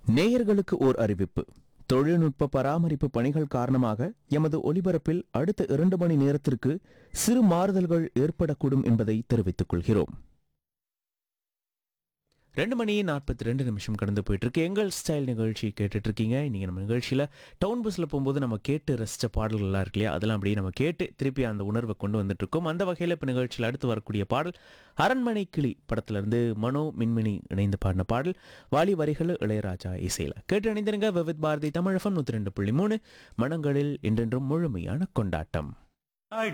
நேயர்களுக்கு ஓர் அறிவிப்பு தொழில்நுட்ப பராமரிப்பு பணிகள் காரணமாக எமது ஒலிபரப்பில் அடுத்த இரண்டு மணி நேரத்திற்கு சிறு மாறுதல்கள் ஏற்படக்கூடும் என்பதை தெரிவித்துக் கொள்கிறோம் ரெண்டு மணி நாற்பத்தி ரெண்டு நிமிஷம் கடந்து போயிட்டு இருக்கு எங்கள் ஸ்டைல் நிகழ்ச்சி கேட்டுட்டு இருக்கீங்க இன்னைக்கு நம்ம நிகழ்ச்சியில் டவுன் பஸ்ஸில் போகும்போது நம்ம கேட்டு ரசித்த பாடல்கள்லாம் இருக்கு இல்லையா அதெல்லாம் அப்படியே நம்ம கேட்டு திருப்பி அந்த உணர்வை கொண்டு வந்துட்டு இருக்கோம் அந்த வகையில் இப்போ நிகழ்ச்சியில் அடுத்து வரக்கூடிய பாடல் அரண்மனை கிளி படத்திலிருந்து மனோ மின்மினி இணைந்து பாடின பாடல் வாலி வரிகள் இளையராஜா இசையில் கேட்டு இணைந்திருங்க விவித் பாரதி தமிழகம் நூற்றி ரெண்டு புள்ளி மூணு மனங்களில் என்றென்றும் முழுமையான கொண்டாட்டம்